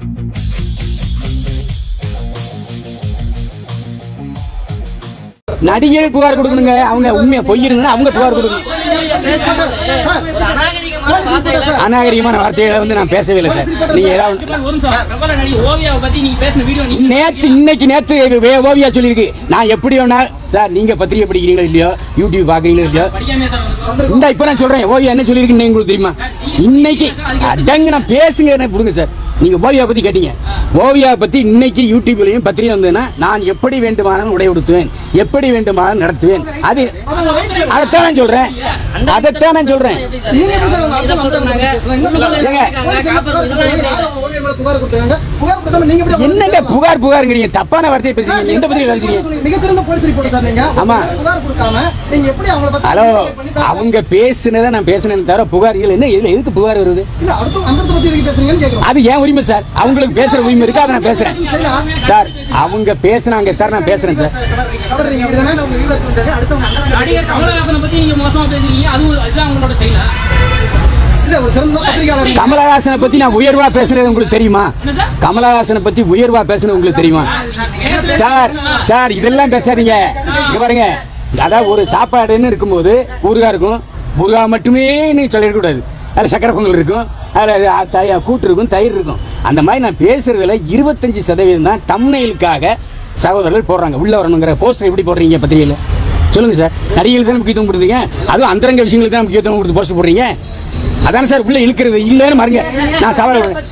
நடிகர் புகார் கொடுக்கணுங்க அவங்க உண்மையை பொய் இருந்தா அவங்க புகார் கொடுக்கணும் ஒரு அநாகரிகமான வார்த்தைகளை அநாகரிகமான வார்த்தைகளை வந்து நான் பேசவே இல்லை சார் நீங்க ஏதாவது ஒரு நிமிஷம் பிரபல நடிகை ஓவியாவை பத்தி நீங்க பேசின வீடியோ நீங்க நேத்து இன்னைக்கு நேத்து வே- ஓவியா சொல்லியிருக்கு நான் எப்படி வேணா சார் நீங்க பத்திரிகை படிக்கிறீங்களோ இல்லையோ யூடியூப் பாக்குறீங்களோ இல்லையோ படிக்காம சார் வந்து இந்த இப்ப நான் சொல்றேன் ஓவியா என்ன சொல்லியிருக்குன்னு உங்களுக்கு தெரியுமா இன்னைக்கு அடங்க நான் பேசுங்க எனக்கு கொடுங்க சார் நீங்க ஓவியா பத்தி கேட்டீங்க ஓவியா பத்தி இன்னைக்கு யூடியூப்லயும் பத்திரிகை வந்ததுன்னா நான் எப்படி வேண்டுமானாலும் உடை உடுத்துவேன் எப்படி வேண்டுமானாலும் நடத்துவேன் அது அதைத்தான் நான் சொல்றேன் அதைத்தான் நான் சொல்றேன் நீங்க எப்படி சார் உங்க அரசியல் மந்திரி பேசலாம்? இன்னும் ஏங்க, போலீஸ் என்ன புகார் கொடுத்தாங்க? யாரோ ஓவியம் மேல புகார் கொடுத்தாங்க. புகார் கொடுக்காம நீங்க எப்படி என்னங்க புகார் புகாருங்கிறீங்க தப்பான வார்த்தையை பேசுறீங்க எந்த பத்திரிகை பேசுறீங்க மிகச்சிறந்த போலீஸ் ரிப்போர்ட் சார் நீங்க ஆமா. புகார் கொடுக்காம நீங்க எப்படி அவங்கள பத்தி ஹலோ பண்ணிட்டாங்க? அவங்க பேசுனதை நான் பேசுனேன்னு தவிர புகார்கள் என்ன இதுல எதுக்கு புகார் வருது இல்ல அடுத்து அந்த பத்தி எதுக்கு பேசுறீங்கன்னு கேக்குறோம் அது ஏன் உரிமை சார் அவங்களுக்கு பேசுற உரிமை இருக்கு அதை நான் பேசுறேன் சார் அவங்க பேசுனாங்க சார் நான் பேசுறேன் சார் கவர்றீங்க அப்படிதானே உங்க வீடியோ சொல்றாங்க அடுத்தவங்க அந்த- நடிகர் கமலஹாசனை பத்தி நீங்க மோசமா பேசுறீங்க அதுவும் அதுதான் உங்களோட செயலா இல்ல ஒரு சிறந்த பத்திரிகையாளர் கமலஹாசனை பத்தி நான் உயர்வா பேசுறது உங்களுக்கு தெரியுமா என்ன சார்? கமலஹாசனை பத்தி உயர்வா பேசுறது உங்களுக்கு தெரியுமா சார் சார் இதெல்லாம் பேசாதீங்க இங்க பாருங்க அதாவது ஒரு சாப்பாடுன்னு இருக்கும்போது ஊறுகாய் இருக்கும் ஊறுகாய் மட்டுமே நீ சொல்லிடக்கூடாது அதில் சக்கரை பொங்கல் இருக்கும் அதில் த- கூட்டு இருக்கும் தயிர் இருக்கும் அந்த மாதிரி நான் பேசுறதுல இருபத்தஞ்சு சதவீதம் தான் தம்னைலுக்காக சகோதரர்கள் போடுறாங்க உள்ள வரணுங்கிற போஸ்டர் எப்படி போடுறீங்க பத்திரிகையில் சொல்லுங்க சார் நடிகைகளுக்கு தான் முக்கியத்துவம் கொடுத்தீங்க அதுவும் அந்தரங்க விஷயங்களுக்கு தான் முக்கியத்துவம் கொடுத்து போஸ்டர் போடுறீங்க அதானே சார் உள்ள இழுக்கிறது இல்லைன்னு மறுங்க நான் சவால் விடுறேன்.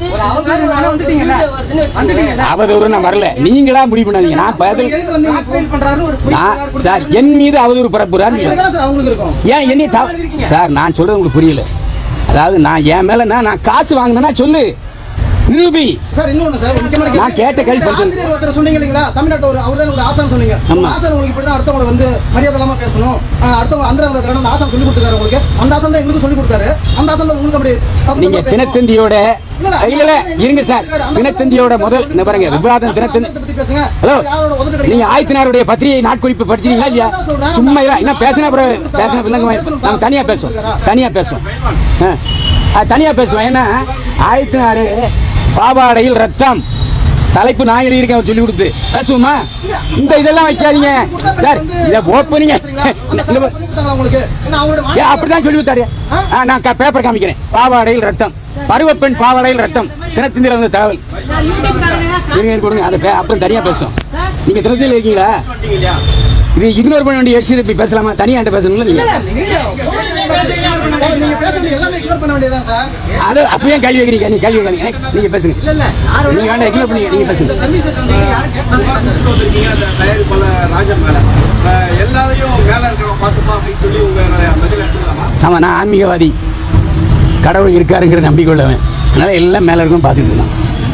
அவதூறு நான் வரல நீங்களா முடிவு பண்ணாதீங்க நான் பதில் எதுக்கு வந்து அப்பீல் பண்றாரு ஒரு பொய் நான் புகார் சார் என் மீது அவதூறு பரப்புறாரு கொடுத்தாங்க சார் அவங்களுக்கு இருக்கும் ஏன் என்னை தவ- சார் நான் சொல்றது உங்களுக்கு புரியல அதாவது நான் என் மேல நான் நான் காசு வாங்கினேன்னா சொல்லு நிரூபி சார் இன்னொன்னு சார் ஒரு முக்கியமான நான் கேட்ட கேள்வி பதில் சொல்லு. ஆசிரியர் ஒருத்தர் சொன்னீங்க இல்லைங்களா தமிழ்நாட்டு ஒரு அவர் தான் ஆசான் சொன்னீங்க ஆமா. ஆசான் உங்களுக்கு இப்படி தான் அடுத்தவங்களை வந்து மரியாதை இல்லாம பேசணும் ஆஹ் அடுத்தவங்க அந்த அந்த ஆசான் சொல்லி கொடுத்தாரு உங்களுக்கு அந்த ஆசான் தான் எங்களுக்கு சொல்லி கொடுத்தாரு அந்த ஆசான் தான் உங்களுக்கு அப்படி தப்பு நீங்க தப்பா பேசணும். தினத்தந்தியோட இல்ல, இல்ல, இல்ல இல்ல இருங்க சார் அந்த தினத்தந்தியோட முதல் இந்த பாருங்க விவாதம் தினத்தந்தி அந்த பத்தி பேசுங்க ஹலோ யாரோட உதவி கிடைக்கும் நீங்க ஆயத்தினாருடைய பத்திரிகை நாட்குறிப்பு படிச்சிருக்கீங்களா இல்லையா சும்மா இல்ல என்ன பேசினா அப்புறம் பேசினா பிள்ளைங்க நம்ம தனியா பேசுவோம் தனியா பேசுவோம் ஆ. அது தனியா பேசுவோம் ஏன்னா ஆயத்தினாரு பாவாடையில் ரத்தம் தலைப்பு நான் எழுதியிருக்கேன் சொல்லி கொடுத்து பேசுவோமா இந்த இதெல்லாம் வைக்காதீங்க சார் இதை ஓப்பனிங்க அந்த சார் சொல்லி கொடுத்தாங்களா உங்களுக்கு ஏன்னா அவங்களோட ஏன் அப்படிதான் சொல்லி விட்டாரு ஆ, நான் க- பேப்பர் காமிக்கிறேன் பாவாடையில் ரத்தம் பருவப்பெண் பாவாடையில் ரத்தம் தினத்தந்தியில் வந்து தகவல் இருங்க இருங்க, கொடுங்க அதை பே- அப்புறம் தனியா பேசுவோம் நீங்க தினத்தில் இருக்கீங்களா இது இக்னோர் பண்ண வேண்டிய விஷயம் இப்படி பேசலாமா தனியாண்ட பேசணும்ல நீங்க இல்ல, நீங்க சார், நீங்க பேச வேண்டிய எல்லாமே இக்னோர் பண்ண வேண்டியதுதான் சார் அது அப்பயே கேள்வி வைக்கிறீங்க நீங்க கேள்வி வைக்கிறீங்க Next, நீங்க பேசுங்க நீங்க வேண்டாம் இக்னோர் பண்ணீங்க நீங்க பேசுங்க வந்திருக்கீங்க அந்த தயாரிப்பாளர் ராஜன் மேல அஹ் எல்லாரையும் மேல இருக்கிறவங்க பார்த்துப்பா அப்படின்னு சொல்லி உங்க பதில் எடுத்துக்கலாமா ஆமா நான் ஆன்மீகவாதி கடவுள் இருக்காருங்கிற நம்பிக்கை உள்ளவன் அதனால எல்லாம் மேல இருக்கும் பார்த்துட்டு இருக்கான்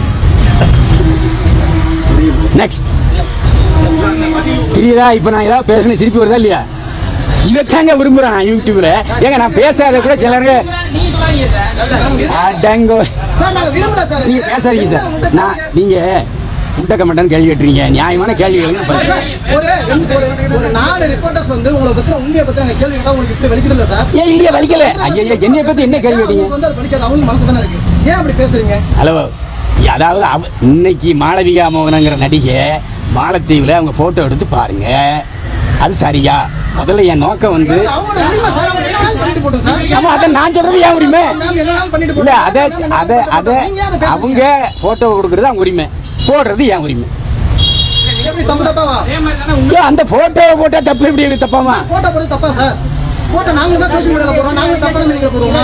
நெக்ஸ்ட் தெரியுதா இப்போ நான் ஏதாவது பேசுன சிரிப்பு வருதா இல்லையா இதைத்தாங்க விரும்புறேன் யூடியூப்ல ஏங்க நான் பேசாத கூட சிலருங்க நீங்க சொல்லாதீங்க சார் அடங்கோ சார் நாங்க விரும்பல சார் நீங்க பேசாதீங்க சார் நான் நீங்க முட்டக்க மாட்டேன்னு கேள்வி கேட்டுறீங்க நியாயமான கேள்விகளுங்க சார், பதில். சார், ஒரு ரெண்டு- ஒரு ஒரு நாலு ரிப்போர்ட்டர்ஸ் வந்து உங்களை பத்தி உண்மையை பத்தி நாங்க கேள்வி கேட்டா உங்களுக்கு இப்படி வலிக்குது இல்ல சார் ஏன் இல்லையா வலிக்கல ஐயா என்னைய பத்தி என்ன கேள்வி கேட்டீங்க உங்களுக்கு வந்து அது வலிக்காது அவங்க மனசு தானே இருக்கு ஏன் அப்படி பேசுறீங்க ஹலோ அதாவது அவ இன்னைக்கு மாளவிகா மோகனங்கிற நடிகை மாலத்தீவில் அவங்க ஃபோட்டோ எடுத்து பாருங்க அது சரியா முதல்ல என் நோக்கம் வந்து அவங்களோட உரிமை சார் அவங்க என்ன வேணாலும் பண்ணிட்டு போட்டோம் சார் ஆமா அதை நான் சொல்றது ஏன் உரிமை மேம் என்ன வேணாலும் பண்ணிட்டு இல்ல போட்டோம். அத மேம் என்ன அத வேணாலும் அத நீங்க ஏன் அதை பேசுறீங்க? அவங்க போட்டோ கொடுக்கறது அவங்க உரிமை போடுறது ஏன் உரிமை எப்படி தப்பு தப்பாவா அதே மாதிரி தானே ஐயோ, அந்த போட்டோவை போட்டா தப்பு எப்படி இருக்கு தப்பாமா போட்டோ போறது தப்பா சார் போட்டோ நாங்க தான் சோஷியல் மீடியால போடுறோம் நாங்க தப்பான மீடியா போடுவோமா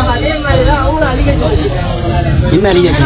என்ன அலிகேஷன்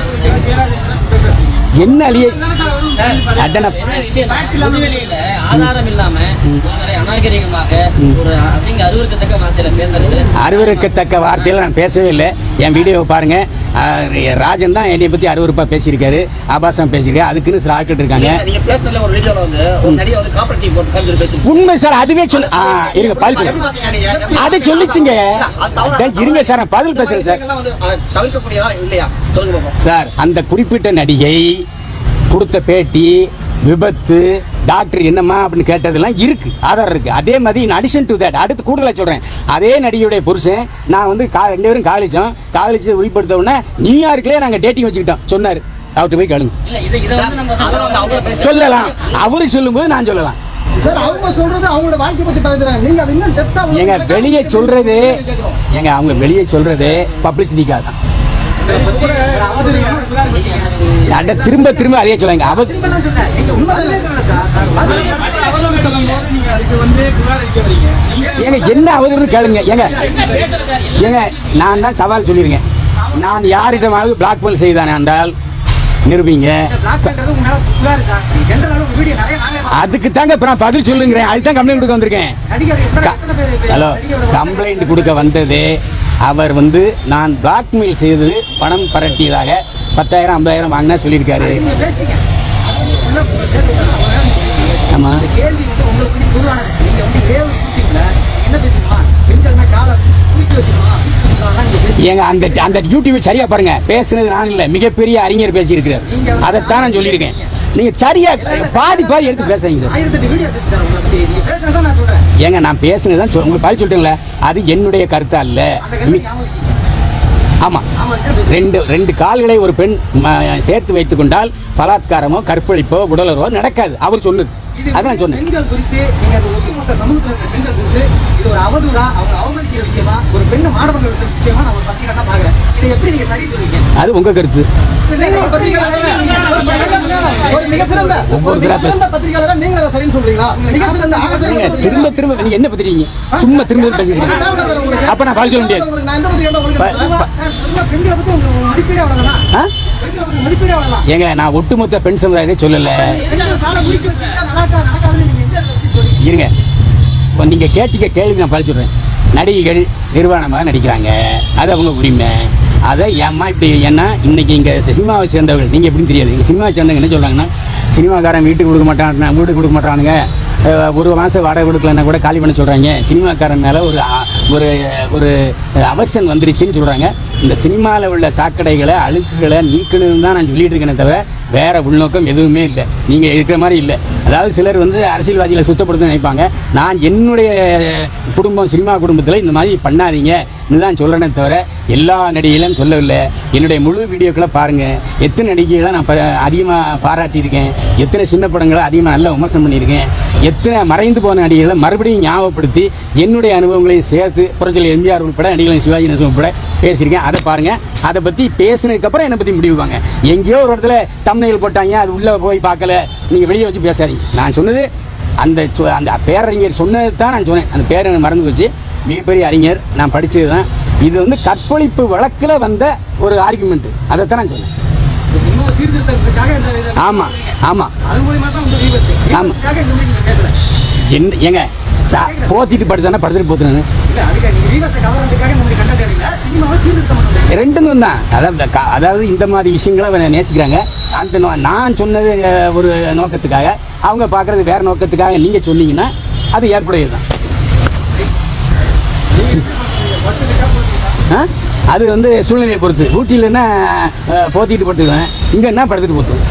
என்ன அலிகேஷன் அடன பொதுவெளியில ஆதாரம் இல்லாம ஒருவரை அநாகரிகமாக ஒரு அசிங்க அருவருக்கத்தக்க வார்த்தையில பேசுறது அருவருக்கத்தக்க வார்த்தையில நான் பேசவே இல்லை என் வீடியோவை பாருங்க அஹ், ராஜன் தான் என்னை பத்தி அருவருப்பா பேசியிருக்காரு ஆபாசம் பேசியிருக்காரு அதுக்குன்னு சில ஆட்கள் இருக்காங்க நீங்க பேசுனதுல ஒரு வீடியோல வந்து ஒரு நடிகை வந்து காப்பரேட்டிவ் போட்டு காமிச்சு பேசி உண்மை சார் அதுவே சொல்லு ஆ, இருங்க பதில் சொல்லுங்க அது சொல்லிச்சுங்க டேய், இருங்க சார் நான் பதில் பேசுறேன் சார் வந்து அஹ், தவிர்க்கக்கூடியதா இல்லையா சொல்லுங்க பாப்போம் சார் அந்த குறிப்பிட்ட நடிகை கொடுத்த பேட்டி விபத்து டாக்டர் என்னம்மா அப்படின்னு கேட்டதெல்லாம் இருக்கு ஆதாரம் இருக்கு அதே மாதிரி இன் அடிஷன் டு தட் அடுத்து கூடுதலாக சொல்றேன் அதே நடிகையுடைய புருஷன் நான் வந்து கா ரெண்டு பேரும் காலேஜும் காலேஜ் உரிப்படுத்த உடனே நியூயார்க்லேயே நாங்கள் டேட்டிங் வச்சுக்கிட்டோம் சொன்னார் அவர்கிட்ட போய் கேளுங்க இல்ல இதை இதை வந்து நம்ம அதை வந்து அவங்க பேச சொல்லலாம் அவரு சொல்லும்போது நான் சொல்லலாம் சார் அவங்க சொல்றது அவங்களோட வாழ்க்கை பத்தி பேசுறாங்க நீங்க அது இன்னும் டெப்தா ஏங்க வெளியே சொல்றது ஏங்க அவங்க வெளியே சொல்றது பப்ளிசிட்டிக்காக தான் அட திரும்ப திரும்ப அதே சொல்லுங்க அவ அவதூறு சொல்லும்போது நீங்க அதுக்கு வந்து புகார் அளிக்க வரீங்க நீங்க ஏங்க என்ன அவதூறு கேளுங்க ஏங்க ஏங்க நான் தான் சவால் சொல்லிருக்கேன் நான் யாரிடமாவது பிளாக்மெயில் செய்தானே என்றால் நிரூபிங்க அதுக்கு தாங்க இப்ப நான் பதில் சொல்லுங்கிறேன் அதுக்கு தான் கம்ப்ளைண்ட் கொடுக்க வந்திருக்கேன் ஹலோ கம்ப்ளைண்ட் கொடுக்க வந்தது அவர் வந்து நான் பிளாக்மெயில் செய்தது பணம் பரட்டியதாக பத்தாயிரம் ஐம்பதாயிரம் வாங்கினா சொல்லியிருக்காரு ஆமா கேள்வி வந்து உங்களுக்கு வந்து பொதுவானது நீங்க வந்து ஏழு ஷூட்டிங்ல என்ன பேசுமா பெண்கள்னா காலை குளிக்க வச்சுமா நீங்க பேசுறீங்க. ஏங்க அந்த அந்த யூடியூப் சரியா பாருங்க பேசுனது நான் இல்ல மிகப்பெரிய அறிஞர் பேசியிருக்கிறார் அதைத்தான் நான் சொல்லியிருக்கேன் நீங்க சரியா பாதி பாதி எடுத்து பேசுறீங்க சார் ஆயிரத்தெட்டு வீடியோ எடுத்துட்டாரு உங்களை பத்தி நீங்க பேசுறதா நான் சொல்றேன் ஏங்க நான் பேசுனது தான் சொல் உங்களுக்கு பதில் சொல்லிட்டேங்களே அது என்னுடைய கருத்தா இல்ல அந்த கருத்து மி- ஞாபகம் வச்சுக்கோங்க. ஆமா ஆமா சார். ரெண்டு ரெண்டு கால்களை ஒரு பெண் ம- சேர்த்து வைத்துக் கொண்டால் பலாத்காரமோ கற்பழிப்போ உடலுறவோ நடக்காது அவர் சொன்னது இது அதான் நான் சொன்னேன் பெண்கள் குறித்து நீங்க அந்த ஒட்டுமொத்த சமூகத்தில் இருக்க பெண்கள் குறித்து இது ஒரு அவதூறா அவங்க அவமதிக்கிற விஷயமா ஒரு பெண்ணை மாணவர்கள் எடுத்த விஷயமா நான் ஒரு பத்திரிகை பாக்குறேன் இதை எப்படி நீங்க சரி சொல்றீங்க அது உங்க கருத்து நீங்க ஒரு பத்திரிகையாளர், ஒரு பத்திரிகையாளர், ஒரு மிக சிறந்த ஒரு ஒவ்வொரு மிக தடவை சிறந்த பத்திரிகையாளரா நீங்க அதை சரின்னு சொல்றீங்களா மிக சிறந்த ஆக நீங்க சிறந்த திரும்ப திரும்ப நீங்க என்ன பத்திரிக்கீங்க சும்மா திரும்ப திரும்ப பேசிக்கிறீங்க தேவையில்ல சார் உங்களுக்கு. அப்ப நான் பதில் சொல்ல முடியாது உங்களுக்கு நான் எந்த பத்திரிகை எடுத்தா உங்களுக்கு ப- சார், சார், பெண்களை பத்தி உங்களுக்கு மதிப்பீடே அவ்வளவுதானா? ஆ? பெண்களை பத்தி மதிப்பீடே அவ்வளவுதான். ஏங்க நான் ஒட்டுமொத்த பெண் சமுதாயத்தை சொல்லல பெண்களை சாலை முடிக்க வச்சுட்டா நடக்கா- நடக்காதுன்னு நீங்க எந்த இடத்துல வச்சு சொல்றீங்க? இருங்க இப்போ நீங்க கேட்டிக்க கேள்வி நான் பதில் சொல்றேன் நடிகைகள் நிர்வாணமாக நடிக்கிறாங்க அது அவங்க உரிமை அதை ஏம்மா இப்படி ஏன்னா இன்னைக்கு இங்க சினிமாவை சேர்ந்தவர்கள் நீங்க எப்படின்னு தெரியாது இங்க சினிமாவை சேர்ந்தவங்க என்ன சொல்றாங்கன்னா சினிமாக்காரன் வீட்டுக்கு கொடுக்க மாட்டான் வீட்டுக்கு கொடுக்க மாட்டானுங்க அஹ் ஒரு மாதம் வாடகை கொடுக்கலன்னா கூட காலி பண்ண சொல்கிறாங்க சினிமாக்காரன் மேலே ஒரு அ- ஒரு ஒரு அவசன் வந்துருச்சுன்னு சொல்கிறாங்க இந்த சினிமாவில் உள்ள சாக்கடைகளை அழுக்குகளை நீக்கணும்னு தான் நான் சொல்லிட்டு இருக்கேனே தவிர வேற உள்நோக்கம் எதுவுமே இல்லை நீங்கள் இருக்கிற மாதிரி இல்லை அதாவது சிலர் வந்து அரசியல்வாதிகளை சுத்தப்படுத்த நினைப்பாங்க நான் என்னுடைய குடும்பம் சினிமா குடும்பத்தில் இந்த மாதிரி பண்ணாதீங்க தான் சொல்கிறேனே தவிர எல்லா நடிகைகளும் சொல்லவில்லை என்னுடைய முழு வீடியோக்களை பாருங்கள் எத்தனை நடிகைகளை நான் அதிகமாக பாராட்டியிருக்கேன் எத்தனை சின்ன படங்களை அதிகமாக நல்லா விமர்சனம் பண்ணியிருக்கேன் எத்தனை மறைந்து போன நடிகைகளை மறுபடியும் ஞாபகப்படுத்தி என்னுடைய அனுபவங்களையும் சேர்த்து புரட்சியில் எம்ஜிஆர் உட்பட நடிகளையும் சிவாஜி கணேசன் உட்பட பேசியிருக்கேன் அதை பாருங்கள் அதை பற்றி பேசினதுக்கப்புறம் என்னை பற்றி முடிவுவாங்க எங்கேயோ ஒரு இடத்துல தம்னையில் போட்டாங்க அது உள்ளே போய் பார்க்கல நீங்கள் வெளியே வச்சு பேசாதீங்க நான் சொன்னது அந்த சொ- அந்த பேரறிஞர் சொன்னது தான் நான் சொன்னேன் அந்த பேரை எனக்கு மறந்து போச்சு மிகப்பெரிய அறிஞர் நான் படித்தது தான் இது வந்து கற்பழிப்பு வழக்கில் வந்த ஒரு ஆர்குமெண்ட் அதை தான் நான் சொன்னேன் இன்னும் சீர்திருத்தத்துக்காக இந்த இதை- ஆமாம் ஆமாம் அது மூலியமா தான் உங்க வியூவர்ஸ். ஆமா. வியூவர்ஸ்க்காக இந்த மாதிரி நீங்க பேசல. என்ன ஏங்க சா- போத்திட்டு படுத்தானே படுத்துட்டு போத்துனானு இல்ல, அதுக்கு நீங்க வியூவர்ஸை கவர்றதுக்காக இந்த மாதிரி content எடுக்கல. சினிமாவை சீர்திருத்தம் பண்றது. ரெண்டும் தான் அதாவது க- அதாவது இந்த மாதிரி விஷயங்களை அவனை நேசிக்கிறாங்க அந்த நோ- நான் சொன்னது அஹ், ஒரு நோக்கத்துக்காக அவங்க பார்க்கறது வேற நோக்கத்துக்காக நீங்க சொன்னீங்கன்னா அது ஏற்புடையது தான் ஆ? அது வந்து சூழ்நிலையை பொறுத்து ஊட்டியிலன்னா அஹ், போத்திட்டு படுத்துக்குவேன் இங்கன்னா படுத்துட்டு போத்துவேன்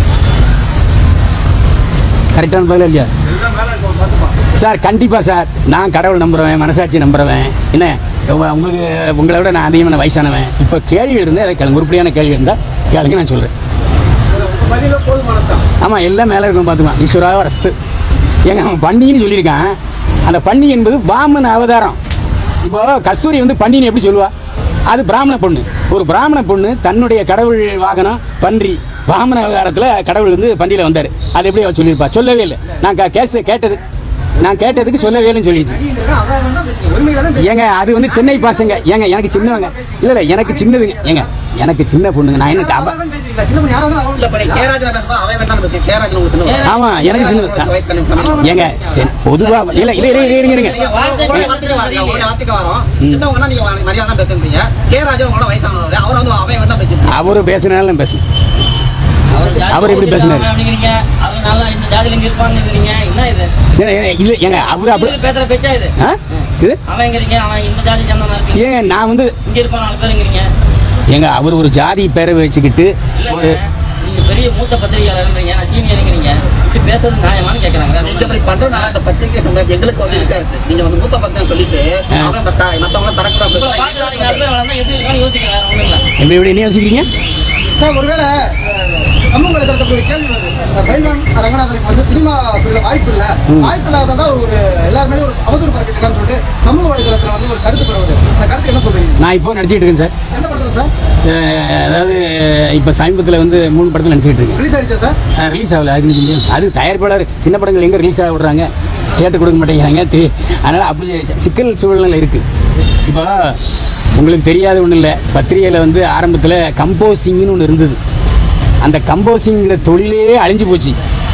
கரெக்டான பதில் இல்லையா இதுதான் மேல இருக்கவன் பார்த்துப்பான் சார் கண்டிப்பா சார் நான் கடவுள் நம்புறவன் மனசாட்சி நம்புறவன் என்ன உங்க- உங்களுக்கு உங்களை விட நான் அதிகமான வயசானவன் இப்போ கேள்வி இருந்தால் அதை கேளுங்க உருப்படியான கேள்வி இருந்தால் கேளுங்க நான் சொல்கிறேன் உங்க பதில போதுமானதான் ஆமாம் எல்லாம் மேலே இருக்கும் பார்த்துக்கலாம் ஈஸ்வராக ரஸ்து ஏங்க அவன் பண்டிகைன்னு சொல்லியிருக்கான் அந்த பண்டிகை என்பது வாமன அவதாரம் இப்போ கஸ்தூரி வந்து பண்டிகைன்னு எப்படி சொல்லுவா அது பிராமண பொண்ணு ஒரு பிராமண பொண்ணு தன்னுடைய கடவுள் வாகனம் பன்றி வாமன அவதாரத்தில் கடவுள் வந்து பண்டிகையில் வந்தார் அது எப்படி அவ சொல்லியிருப்பா சொல்லவே இல்லை நான் க- கேஸ் கேட்டது நான் கேட்டதுக்கு சொல்லவே இல்லைன்னு சொல்லிடுச்சு நடிகர்கள் அவரா வேணா பேசுங்க. உரிமையில தான் பேசுங்க. ஏங்க அது வந்து சென்னை பாசங்க ஏங்க எனக்கு சின்னவங்க இல்ல இல்ல எனக்கு சின்னதுங்க ஏங்க எனக்கு சின்ன பொண்ணுங்க நான் என்ன அவரா அவ- வேணா பேசுறீங்களா? சின்ன பொண்ணு யாரா வேணா அவங்கள இல்ல இப்ப நீ கேராஜன பேசும்போது அவன் வேண்டாம் பேசுறேன் கேராஜன் உங்களுக்கு சின்னவன். ஆமா எனக்கு சின்ன வயசு கம்மி, கம்மி. ஏங்க சென்- பொதுவா இல்ல இல்ல இல்ல இல்ல, இருங்க இருங்க நீங்க உங்களுடைய வார்த்தைக்கு வரீங்க, உங்களுடைய வார்த்தைக்கு வரோம். சின்னவங்கன்னா நீங்க மரியாதை தான் பேசுறீங்க. கேராஜன் உங்களோட வயசானவர். அவர் வந்து அவன் வேண்டாம் பேசிட்டு அவரு பேசுனாலும் நான் பேசுறேன் அவர் எப்படி பேசினாரு? அப்படிங்கிறீங்க அவங்க நல்லா இந்த ஜாதியில இங்க இருப்பாங்கிறீங்க என்ன இது ஏங்க, ஏங்க, இல்ல ஏங்க அவரு அப்படி இது பேசுற பேச்சா இது ஆ? இது அவங்கிறீங்க அவன் இந்த ஜாதி சேர்ந்தவனா இருக்கு ஏங்க நான் வந்து இங்க இருப்பான் நாலு பேருங்கிறீங்க ஏங்க அவர் ஒரு ஜாதி பேரை வச்சுக்கிட்டு ஒரு இல்லைங்க நீங்க பெரிய மூத்த பத்திரிகையாளர்ன்றீங்க நான் சீனியருங்கிறீங்க இப்படி பேசுறது நியாயமானு கேட்கறாங்க இந்த மாதிரி பண்றதுனால இந்த பத்திரிகை சமுதாயம் எங்களுக்கு வந்து இருக்காது நீங்க வந்து மூத்த பத்திரிகை சொல்லிட்டு அவன் மத்த மத்தவங்கள தரக்கூடாது உங்களை பார்த்து நாளைக்கு நாலு பேர் வளர்ந்தா எப்படி இருக்கான்னு யோசிக்கிறேன் வேற ஒண்ணும் இல்லை எப்படி எப்படி என்ன யோசிக்கிறீங்க சார் ஒருவேளை அஹ், சமூக ரங்கநாதனுக்கு வந்து சினிமா துறையில வாய்ப்பு இல்ல வாய்ப்பு இல்லாததான் ஒரு எல்லாருமே ஒரு அவதூறு பரப்பிட்டு சொல்லிட்டு சமூக வலைதளத்துல வந்து ஒரு கருத்து பரவுது அந்த கருத்து என்ன சொல்றீங்க நான் இப்போ நடிச்சிட்டு இருக்கேன் சார் எந்த படத்துல சார் அஹ் அதாவது இப்போ சமீபத்தில் வந்து மூணு படத்தில் நடிச்சிட்டு இருக்கேன் ரிலீஸ் ஆயிடுச்சா சார் ரிலீஸ் ஆகல அது நிஜம். அது தயாரிப்பாளர் சின்ன படங்கள் எங்கே ரிலீஸ் ஆக விடுறாங்க தேட்டர் கொடுக்க மாட்டேங்கிறாங்க தி- அதனால் அப்படி சி- சிக்கல் சூழ்நிலை இருக்குது இப்போ உங்களுக்கு தெரியாத ஒன்றும் இல்லை பத்திரிகையில் வந்து ஆரம்பத்தில் கம்போசிங்னு ஒன்று இருந்தது அந்த கம்போசிங்கிற தொழிலே அழிஞ்சு போச்சு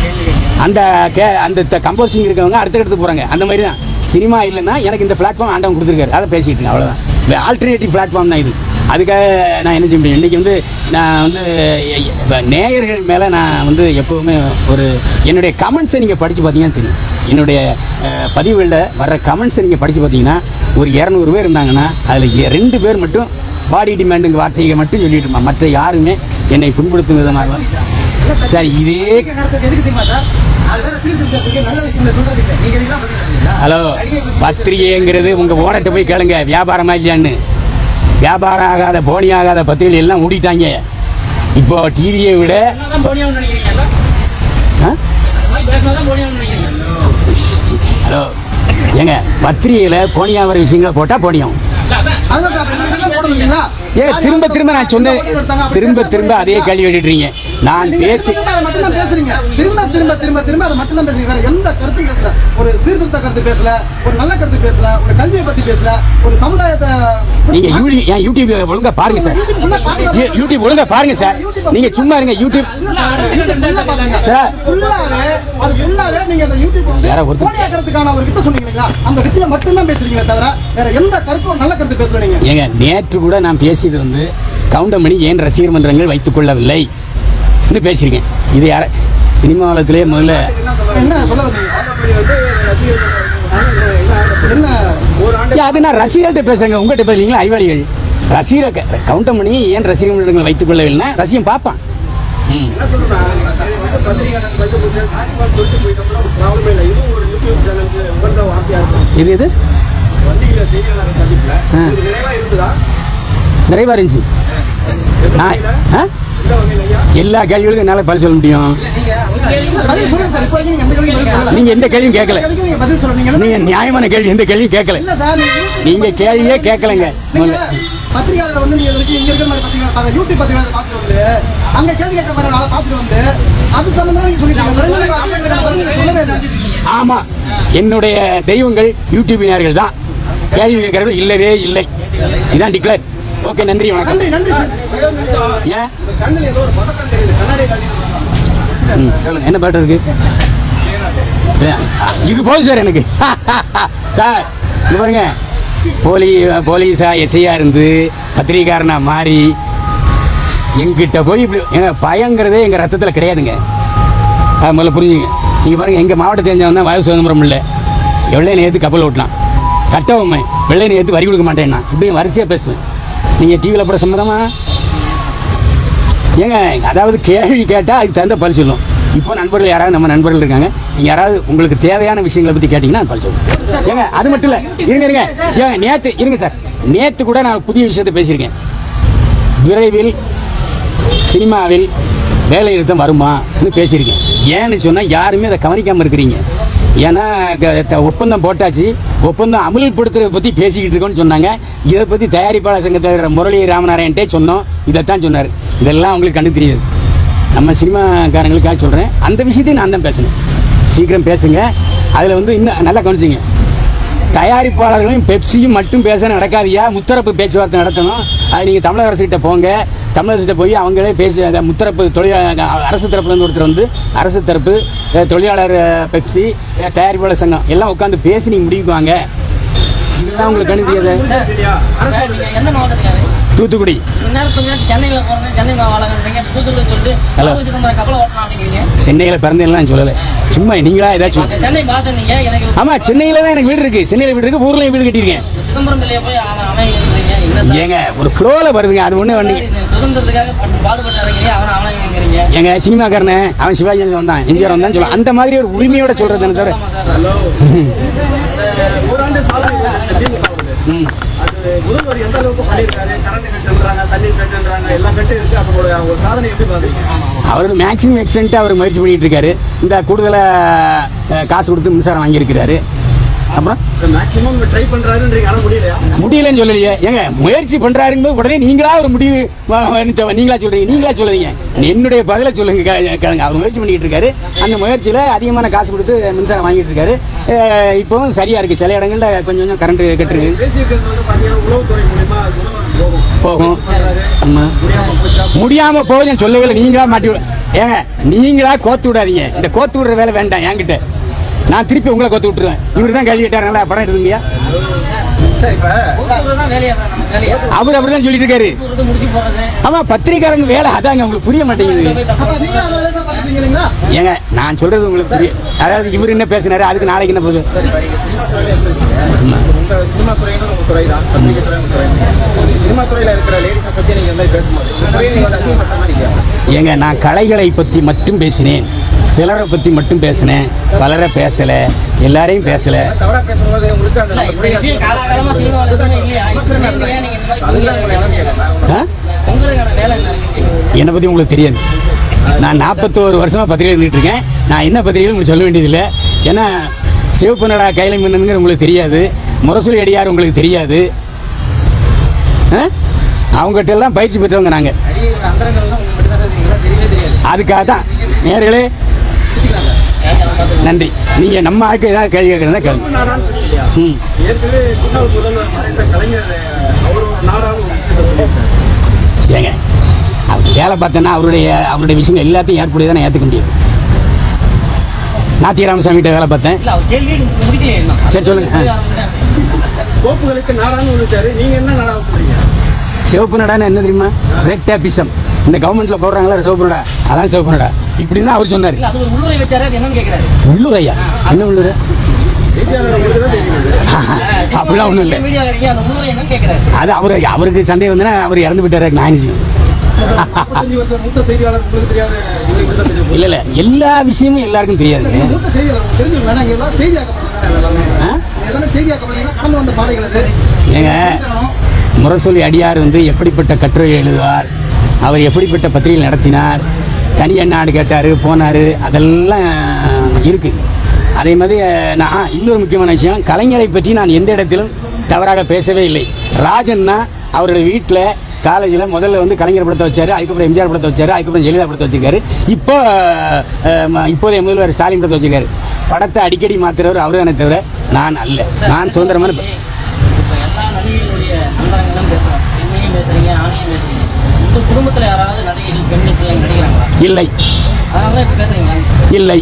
அந்த கே அந்த கம்போசிங் இருக்கவங்க அடுத்தடுத்து போகிறாங்க அந்த மாதிரி தான் சினிமா இல்லைன்னா எனக்கு இந்த பிளாட்ஃபார்ம் ஆண்டவன் கொடுத்துருக்காரு அதை பேசிட்டு இருக்கேன் அவ்வளோதான் ஆல்டர்னேட்டிவ் பிளாட்ஃபார்ம் தான் இது அதுக்காக நான் என்ன செய்ய முடியும் இன்றைக்கி வந்து நான் வந்து எ- எ- இப்ப நேயர்கள் மேலே நான் வந்து எப்போவுமே ஒரு என்னுடைய கமெண்ட்ஸை நீங்கள் படித்து பார்த்தீங்கன்னா தெரியும் என்னுடைய அஹ், பதிவுகளில் வர்ற கமெண்ட்ஸை நீங்கள் படித்து பார்த்தீங்கன்னா ஒரு இரநூறு பேர் இருந்தாங்கன்னா அதில் ரெண்டு பேர் மட்டும் பாடி டிமாண்டுங்க வார்த்தையை மட்டும் சொல்லிட்டு இருப்பான் மற்ற யாருமே என்னை புண்படுத்தும் விதமாக சார் இதே நீங்க நடத்துறது எதுக்கு தெரியுமா சார் அது வேற சீர்திருத்தத்துக்கு நல்ல விஷயம் சொல்றது இல்லை. நீங்க இதெல்லாம் பதில் சொல்றீங்களா? ஹலோ பத்திரிகைங்கிறது உங்க ஓனர்கிட்ட போய் கேளுங்க வியாபாரமா இல்லையான்னு வியாபாரம் ஆகாத போனி ஆகாத பத்திரிகை எல்லாம் மூடிட்டாங்க இப்போ டிவியை விட தான் போனியாவும் நினைக்கிறீங்களா ஆ? அந்த மாதிரி பேசினா தான் போனியாவும் நினைக்கிறீங்க ஹலோ ஏங்க பத்திரிகையில போனியா வர விஷயங்களை போட்டா போனியும் இல்ல, அதான் அதுதான் சார், இந்த விஷயம் போட முடியுங்களா? ஏ திரும்ப திரும்ப நான் சொன்ன ஒருத்தங்க அப்படி திரும்ப பேசுறது திரும்ப அதே கேள்வி கேட்டுறீங்க நான் நீங்க பேசி திரும்ப திரும்ப அதை மட்டும் தான் பேசுறீங்க திரும்ப திரும்ப திரும்ப திரும்ப அதை மட்டும் தான் பேசுறீங்க வேற எந்த கருத்தும் பேசல ஒரு சீர்திருத்த கருத்து பேசல ஒரு நல்ல கருத்து பேசல ஒரு கல்வியை பத்தி பேசல ஒரு சமுதாயத்தை நீங்க யூடி- ஏன் யூடியூப்ல ஒழுங்கா பாருங்க சார் யூ- யூடியூப் ஒழுங்கா பாருங்க சார் நீங்க சும்மா இருங்க யூடியூப் இல்ல சார், யூடியூப் full ஆ பாருங்க. சார். அது full-ஆவே, அது full-ஆவே நீங்க அந்த யூடியூப் வந்து யாரோ ஒருத்தர் கோடியாக்கிறதுக்கான ஒரு வித்தை சொன்னீங்க இல்லைங்களா? அந்த வித்தையை மட்டும்தான் பேசுறீங்களே தவிர வேற எந்த கருத்தும் ஒரு நல்ல கருத்து பேசல நீங்க ஏங்க நேற்று கூட நான் பேசியது வந்து கவுண்டமணி ஏன் ரசிகர் மன்றங்கள் வைத்துக் கொள்ளவில்லை என்று பேசியிருக்கேன் இது யார சினிமா உலகத்திலே முதல்ல என்ன சொல்ல வந்தீங்க சார்? அப்படி வந்து ரசிகர்கள் என்ன ஏன் அது நான் ரசிகர்கிட்ட பேசுறேங்க உங்கள்கிட்ட பேசுறீங்களா அறிவாளிகள் ரசிகர் கவுண்டமணி ஏன் ரசிகர் மன்றங்கள் வைத்துக் கொள்ளவில்லைன்னா ரசிகம் பார்ப்பான் ம் என்ன சொல்றேன்னா வந்து பத்திரிகையாளர் வந்து கொஞ்சம் சாரிப்பான்னு சொல்லிட்டு போயிட்டோம்னா ஒரு ப்ராப்ளமே இல்லை இதுவும் ஒரு யூடியூப் சேனலுக்கு உகந்த வார்த்தையா இருக்கும் இது இது வண்டியில செய்தியாளர் சந்திப்புல ஆ. இது நிறைவா இருந்ததா நிறைவா இருந்துச்சு எந்த ஆ வகையில ஆ? எந்த வகையில ஐயா எல்லா கேள்விகளுக்கும் என்னால் பதில் சொல்ல முடியும் பதில் சொல்லுங்க சார் இப்போ வரைக்கும் நீங்க எந்த கேள்வியும் பதில் சொல்லல நீங்க எந்த கேள்வியும் கேட்கல எந்த கேள்விக்கும் நீங்க பதில் சொல்றீங்க நீங்க நியாயமான கேள்வி எந்த கேள்வியும் கேட்கல இல்ல சார் நீங்க யூடியூப் நீங்க கேள்வியே கேட்கலங்க நீங்க முதல்ல பத்திரிகையாளர் வந்து நீங்க இதுவரைக்கும் இங்க இருக்கிற மாதிரி பத்திரிகையாளர் பாருங்க, யூடியூப் பத்திரிகையாளர் பார்த்துட்டு வந்து அங்க கேள்வி கேட்கிற மாதிரி ஆளை பார்த்துட்டு வந்து அது சம்பந்தமா நீங்க சொல்லிட்டு இருக்க. ரெண்டு பேரும் அதே கேட்கிற பதில் நீங்க சொல்லவே இல்லை. ஆமா என்னுடைய தெய்வங்கள் யூடியூபினர்கள் தான் கேள்வி கேட்கறவர்கள் இல்லவே இல்லை இதான் டிக்ளேர் ஓகே நன்றி வணக்கம் நன்றி நன்றி சார் ஏன் கண்ணில் ஏதோ ஒரு பதக்கம் தெரியுது கண்ணாடி காட்டி ம், சொல்லுங்க என்ன பாட்டு இருக்கு இல்ல, இது போதும் சார் எனக்கு சார் இது பாருங்க போலீ போலீஸா எஸ்ஐயா இருந்து பத்திரிகாரனா மாறி எங்கிட்ட போய் இப்படி எங்க பயங்கிறதே எங்க ரத்தத்தில் கிடையாதுங்க அது முதல்ல புரிஞ்சுங்க நீங்க பாருங்க எங்க மாவட்டத்தை தெரிஞ்சவன் தான் வாயு சுதந்திரம் இல்லை வெள்ளை நேற்று கப்பல் ஓட்டலாம் கட்டவுமே வெள்ளை நேற்று வரி கொடுக்க மாட்டேன்னா இப்படி வரிசையாக பேசுவேன் நீங்கள் டிவியில் போட சம்மதமா ஏங்க அதாவது கேள்வி கேட்டால் அதுக்கு தகுந்த பதில் சொல்லும் இப்போ நண்பர்கள் யாராவது நம்ம நண்பர்கள் இருக்காங்க நீங்கள் யாராவது உங்களுக்கு தேவையான விஷயங்களை பற்றி கேட்டிங்கன்னா அது பதில் சொல்லும் ஏங்க அது மட்டும் இல்லை இருங்க இருங்க ஏங்க நேற்று இருங்க சார் நேற்று கூட நான் புதிய விஷயத்தை பேசியிருக்கேன் விரைவில் சினிமாவில் வேலை நிறுத்தம் வருமான்னு பேசியிருக்கேன் ஏன்னு சொன்னால் யாருமே அதை கவனிக்காமல் இருக்கிறீங்க ஏன்னா க- த- ஒப்பந்தம் போட்டாச்சு ஒப்பந்தம் அமல்படுத்துறதை பற்றி பேசிக்கிட்டு இருக்கோம்னு சொன்னாங்க இதை பற்றி தயாரிப்பாளர் சங்கத்தில் முரளி ராமநாராயண்ட்டே சொன்னோம் இதைத்தான் சொன்னார் இதெல்லாம் உங்களுக்கு கண்டு தெரியாது நம்ம சினிமாக்காரங்களுக்காக சொல்கிறேன் அந்த விஷயத்தையும் நான் தான் பேசினேன் சீக்கிரம் பேசுங்க அதில் வந்து இன்னும் நல்லா கவனிச்சிங்க தயாரிப்பாளர்களும் பெப்சியும் மட்டும் பேச நடக்காதியா முத்தரப்பு பேச்சுவார்த்தை நடத்தணும் அது நீங்கள் தமிழக அரசுகிட்ட போங்க தமிழக அரசுகிட்ட போய் அவங்களே பேசி அந்த முத்தரப்பு தொழில் அரசு தரப்புலேருந்து ஒருத்தர் வந்து அரசு தரப்பு அஹ், தொழிலாளர் அஹ், பெப்சி அஹ், தயாரிப்பாளர் சங்கம் எல்லாம் உட்காந்து பேசி நீங்கள் முடிவுக்கு வாங்க இதெல்லாம் உங்களுக்கு கணிதியது இல்லையா அரசு சார், நீங்க எந்த மாவட்டத்துக்காரு தூத்துக்குடி இந்நேரம் கொஞ்ச நேரம் சென்னையில போறேன் சென்னை வாழறீங்க தூத்துக்குடி சொல்லிட்டு Hello. பாபு சிதம்பரம் கப்பல் ஓட்டலாம் அப்படிங்கிறீங்க சென்னையில் பிறந்தேன்லாம் நான் சொல்லலை சும்மா நீங்களா ஏதாச்சும் சென்னை பார்த்தேன் நீங்க எனக்கு ஆமாம் சென்னையில் தான் எனக்கு வீடு இருக்குது சென்னையில் வீடு இருக்குது ஊர்லேயும் வீடு கட்டியிருக்கேன் சிதம்பரம் பிள்ளைய போய் அவன் அமைங்கிறீங்க என்ன சார் ஏங்க ஒரு ஃப்ளோவில் வருதுங்க அது ஒன்று வண்டி சுதந்திரத்துக்காக பட்டு- பாடுபட்டு இறங்குறீங்க அவனை அவனைங்கிறீங்க எங்க சினிமாக்காரனே அவன் சிவாஜி கணேசன் வந்தான் எம்ஜிஆர் வந்தான் சொல்லுவான் அந்த மாதிரி ஒரு உரிமையோட சொல்றது தவிர ஹலோ ஓராண்டு சாதனை திமுக ம். அது முதல்வர் எந்த அளவுக்கு பண்ணியிருக்காரு கரண்ட் கட்டுன்றாங்க தண்ணி கட்டுன்றாங்க எல்லா கட்டு இருக்கு அதோட ஒரு சாதனை எப்படி பாக்குறீங்க அவர் மேக்ஸிமம் எக்ஸ்டென்ட் அவர் முயற்சி பண்ணிட்டு இருக்காரு இந்த கூடுதலாக காசு கொடுத்து மின்சாரம் வாங்கியிருக்கிறாரு அப்புறம் மேக்ஸிமம் ட்ரை பண்றாருன்றீங்க ஆனா முடியலையா முடியலன்னு சொல்லலையே ஏங்க முயற்சி பண்றாருங்க உடனே நீங்களா ஒரு முடிவு வ- வ- சொ- நீங்களா சொல்றீங்க நீங்களா சொல்லுவீங்க என்னுடைய பதிலை சொல்லுங்க கே- கேளுங்க அவர் முயற்சி பண்ணிட்டு இருக்காரு அந்த முயற்சியில அதிகமான காசு கொடுத்து மின்சாரம் வாங்கிட்டு இருக்காரு அஹ் இப்பவும் சரியா இருக்கு சில இடங்கள்ல கொஞ்சம் கொஞ்சம் கரண்ட் கட்டுருக்கு பேசியிருக்கிறது வந்து பாத்தீங்கன்னா உளவுத்துறை மூலியமா முதல்வர் போகும் போகும் பண்றாரு ஆமா. முடியாம போச்சா முடியாம போகுது நான் சொல்லவே இல்லை நீங்களா மாட்டி விட- ஏங்க நீங்களா கோத்து விடாதீங்க இந்த கோத்து விடுற வேலை வேண்டாம் என்கிட்ட நான் திருப்பி உங்களை கோத்து விட்டுருவேன் இவரு தான் கேள்வி கேட்டாருங்களா படம் எடுத்துங்கயா சரி இப்ப ஒருத்தர் தான் வேலையா தான் நம்ம வேலையா அவர் அப்படிதான் சொல்லிட்டு இருக்காரு ஒருத்தர் முடிச்சு போறது ஆமா பத்திரிக்காரங்க வேலை அதாங்க உங்களுக்கு புரிய மாட்டேங்குது போய் தப்பு அப்ப நீங்க அதை லேசா பாத்துப்பீங்க இல்லைங்களா ஏங்க நான் சொல்றது உங்களுக்கு புரிய அதாவது இவர் என்ன பேசினாரு அதுக்கு நாளைக்கு என்ன போகுது உங்க சினிமா துறைன்னு உங்க துறை தான் பத்திரிகை துறை உங்க துறை சினிமா துறையில இருக்கிற லேடிஸை பத்தி நீங்க இந்த மாதிரி பேசும்போது உங்க துறையை நீங்க வந்து அசிங்கப்படுத்த மாதிரி இருக்கீங்க. ஏங்க நான் கலைகளை பற்றி மட்டும் பேசினேன் சிலரை பற்றி மட்டும் பேசினேன் பலரை பேசல எல்லாரையும் பேசல தவறா பேசும்போது உங்களுக்கு அந்த இல்ல, நம்ம இப்படி துறையை விஷயம் காலாகாலமா சினிமாவில் எதுவுமே இல்லையா? இப்ப நீங்க ஏன் நீங்க இந்த மாதிரி அதுதான் உங்களை என்ன கேட்கலாம் ஆ? உங்களுக்கான வேலை என்ன இருக்கு? என்னை பற்றி உங்களுக்கு தெரியாது நான் நாற்பத்தோரு வருஷமாக பத்திரிகை எழுதிட்டு இருக்கேன் நான் என்ன பத்திரிகைன்னு உங்களுக்கு சொல்ல வேண்டியதில்லை ஏன்னா சிவப்பு நடா கையில மின்னுங்கிற உங்களுக்கு தெரியாது முரசொலி அடியார் உங்களுக்கு தெரியாது ஆ? அவங்ககிட்ட எல்லாம் பயிற்சி பெற்றவங்க நாங்கள் அடி ஒரு அந்தரங்கள்லாம் உங்களுக்கு மட்டும் தான் தெரியுங்களா தெரியவே தெரியாது அதுக்காக தான் நேர்களே நன்றி நீங்கள் நம்ம ஆட்கள் ஏதாவது கேள்வி கேட்குறதா கேளுங்க நாடான்னு சொன்னீங்க ம் ஏற்கனவே முன்னாள் முதல்வர் மறைந்த கலைஞர் அவர் ஒரு நாடான்னு ஒரு விஷயத்தை சொல்லியிருக்காரு ஏங்க அவர் வேலை பார்த்தேன்னா அவருடைய அவருடைய விஷயங்கள் எல்லாத்தையும் ஏற்புடைய தான் ஏற்றுக்க முடியாது நாத்திய ராமசாமிகிட்ட வேலை பார்த்தேன் இல்ல, அவர் கேள்வியே முடிக்கலையே இன்னும். சரி, சொல்லுங்க. ஆ. கோப்புகளுக்கு நாடான்னு ஒன்று நீங்க என்ன நாடாவை சொல்றீங்க சிவப்பு நடான்னு என்ன தெரியுமா ரெட் டேபிசம் இந்த கவர்மெண்ட்ல போடுறாங்களா சிவப்பு நடா அதான் சிவப்பு நடா இப்படி தான் அவர் சொன்னார் இல்ல, அது ஒரு உள்ளுரை வச்சாரு, அது என்னன்னு கேக்குறாரு. உள்ளூர் ஐயா என்ன உள்ளூர் செய்தியாளர் உங்களுக்கு தான் தெரியும் அப்படிலாம் ஒன்றும் இல்லை மீடியால இருக்கீங்க, அந்த உள்ளுரை என்னன்னு கேக்குறாரு. அது அவர் அவருக்கு சந்தேகம் வந்துன்னா அவர் இறந்து விட்டாரு நான் என்ன செய்வேன்? நாற்பத்தஞ்சு வருஷம் மூத்த செய்தியாளர் உங்களுக்கு தெரியாத உங்களுக்கு பெருசா தெரியும் இல்ல இல்ல எல்லா விஷயமும் எல்லாருக்கும் தெரியாதுங்க மூத்த செய்தியாளர் உங்களுக்கு தெரிஞ்சு வேணா இங்க எல்லாம் செய்தியாக்கப்படுறாங்க எல்லாமே ஆ? எல்லாமே செய்தியாக்கப்படுறீங்க கடந்து வந்த பாதைகள் அது ஏங்க முரசொலி அடியார் வந்து எப்படிப்பட்ட கட்டுரை எழுதுவார் அவர் எப்படிப்பட்ட பத்திரிகை நடத்தினார் தனி நாடு கேட்டார் போனார் அதெல்லாம் இருக்கு அதே மாதிரி அஹ், நான் இன்னொரு முக்கியமான விஷயம் கலைஞரை பற்றி நான் எந்த இடத்திலும் தவறாக பேசவே இல்லை ராஜன்னா அவருடைய வீட்டில் காலேஜில் முதல்ல வந்து கலைஞர் படத்தை வச்சாரு அதுக்கப்புறம் எம்ஜிஆர் படத்தை வச்சாரு அதுக்கப்புறம் ஜெயலலிதா படத்தை வச்சிருக்காரு இப்போ அஹ், ம- இப்போதைய முதல்வர் ஸ்டாலின் படத்தை வச்சிருக்காரு படத்தை அடிக்கடி மாத்துறவர் அவர் தானே தவிர நான் அல்ல நான் சுதந்திரமான ப- இப்ப எல்லா நடிகைகளுடைய அந்தரங்களும் பேசுறாங்க. பெண்ணையும் பேசுறீங்க, ஆணையும் பேசுறீங்க. உங்க குடும்பத்துல யாராவது நடிகைகள், பெண்கள் பிள்ளைங்க நடிக்கிறாங்களா? இல்லை அதனாலதான் இப்ப பேசுறீங்க. இல்லை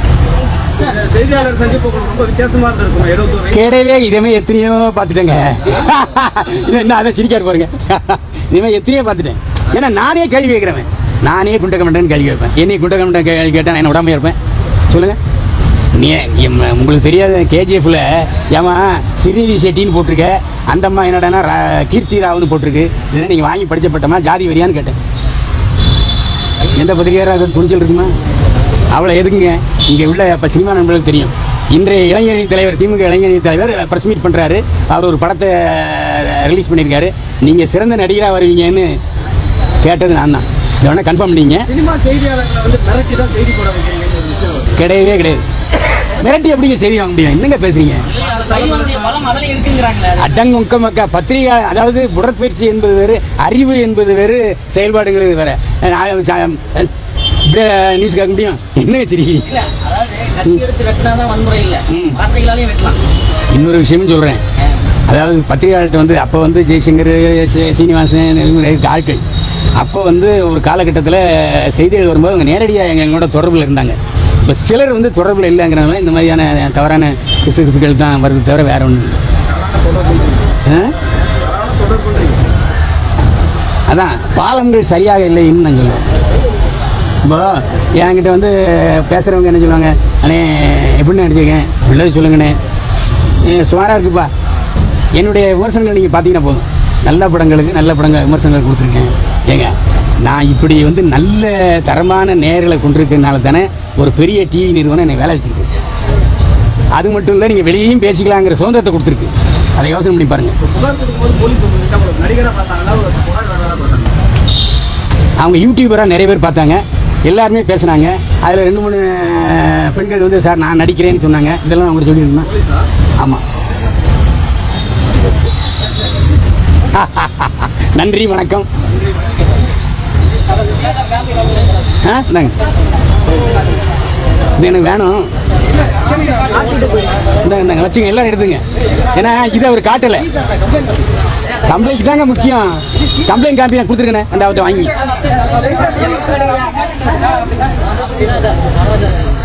செய்தியாளர் சந்திப்பு உங்களுக்கு ரொம்ப வித்தியாசமா இருந்திருக்கும் எழுபத்தோரு வயசு கிடையவே இதமே எத்தனையோ பார்த்துட்டேங்க இது என்ன அதை சிரிக்காரு பாருங்க இதுமே எத்தனையோ பார்த்துட்டேன் ஏன்னா நானே கேள்வி கேட்குறேன் நானே குண்டக்க மண்டன் கேள்வி கேட்பேன் என்னை குண்டக்க மண்டன் கேள்வி கேட்டேன் நான் என்ன விடாம இருப்பேன் சொல்லுங்க நீ எம், உங்களுக்கு தெரியாத கேஜிஎஃப்ல ஏமா ஸ்ரீநிதி செட்டின்னு போட்டிருக்க அந்த அம்மா என்னடான்னா ரா- கீர்த்தி ராவ்னு போட்டிருக்கு இதெல்லாம் நீங்கள் வாங்கி படிச்சப்பட்டமா ஜாதி வரியான்னு கேட்டேன் எந்த பத்திரிகையாராக அது துணிச்சல் இருக்குமா அவ்வளோ எதுக்குங்க இங்கே உள்ள இப்போ சினிமா நண்பர்களுக்கு தெரியும் இன்றைய இளைஞரணி தலைவர் திமுக இளைஞரணி தலைவர் ப்ரெஸ் மீட் பண்ணுறாரு அவர் ஒரு படத்தை ரிலீஸ் பண்ணியிருக்காரு நீங்கள் சிறந்த நடிகராக வருவீங்கன்னு கேட்டது நான் தான் இதை வேணால் கன்ஃபார்ம் பண்ணிங்க சினிமா செய்தியாளர்களை வந்து மிரட்டி தான் செய்தி போட வைக்கிறீங்கன்னு ஒரு விஷயம் வருது. கிடையவே கிடையாது மிரட்டி எப்படிங்க செய்தி வாங்க முடியும் என்னங்க பேசுறீங்க இல்ல, அந்த பையனுடைய பலம் அதுல இருக்குங்கிறாங்களே. அடங்குக்க மக்க பத்திரிகை அதாவது உடற்பயிற்சி என்பது வேறு அறிவு என்பது வேறு செயல்பாடுகள் வேறு நான் ச- இப்படியே நியூஸ் கேட்க முடியும் என்ன வச்சிருக்கீங்க இல்ல, அதாவது கத்தி எடுத்து வெட்டினாதான் வன்முறை இல்ல. ம். வார்த்தைகளாலேயும் வெட்டலாம். இன்னொரு விஷயமும் சொல்கிறேன் அதாவது பத்திரிகையாளர்கிட்ட வந்து அப்போ வந்து ஜெய்சங்கர் சீ- சீனிவாசன் இவங்க இருக்க ஆட்கள் அப்போ வந்து ஒரு காலகட்டத்தில் செய்திகள் வரும்போது அவங்க நேரடியாக எங்களோட தொடர்பில் இருந்தாங்க இப்போ சிலர் வந்து தொடர்பில் இல்லைங்கிறனால இந்த மாதிரியான தவறான கிசு கிசுகள் தான் வருது தவிர வேற ஒன்றும் இல்லை ஆ? அதான் பாலங்கள் சரியாக இல்லைன்னு நான் சொல்லுவேன் இப்போ என்கிட்ட வந்து பேசுகிறவங்க என்ன சொல்லுவாங்க அண்ணே எப்படின்னு நடிச்சிருக்கேன் உள்ளது சொல்லுங்கண்ணே சுமாராக இருக்குப்பா என்னுடைய விமர்சனங்கள் நீங்கள் பார்த்தீங்கன்னா போதும் நல்ல படங்களுக்கு நல்ல படங்கள் விமர்சனங்கள் கொடுத்துருக்கேன் ஏங்க நான் இப்படி வந்து நல்ல தரமான நேர்களை கொண்டிருக்கிறதுனால தானே ஒரு பெரிய டிவி நிறுவனம் என்னை வேலை வச்சிருக்கு அது மட்டும் இல்லை நீங்கள் வெளியேயும் பேசிக்கலாங்கிற சுதந்திரத்தை கொடுத்துருக்கு அதை யோசனை பண்ணி பாருங்க புகார் கொடுக்கும்போது போலீஸ் உங்ககிட்ட ஒரு நடிகரை பார்த்தாங்களா ஒரு புகார் வேற பார்த்தாங்க அவங்க யூடியூபராக நிறைய பேர் பார்த்தாங்க எல்லாருமே பேசுனாங்க அதில் ரெண்டு மூணு அஹ், பெண்கள் வந்து சார் நான் நடிக்கிறேன்னு சொன்னாங்க இதெல்லாம் அவங்க சொல்லியிருந்தேன் ஆமாம் நன்றி வணக்கம் ஆ இந்தாங்க இது எனக்கு வேணும் இந்தாங்க இந்தாங்க வச்சுங்க எல்லாம் எடுத்துங்க ஏன்னா இதை அவர் காட்டலை கம்ப்ளைண்ட் தாங்க முக்கியம் கம்ப்ளைண்ட் காப்பி நான் கொடுத்துருக்கேன் அந்த அவர்கிட்ட வாங்கி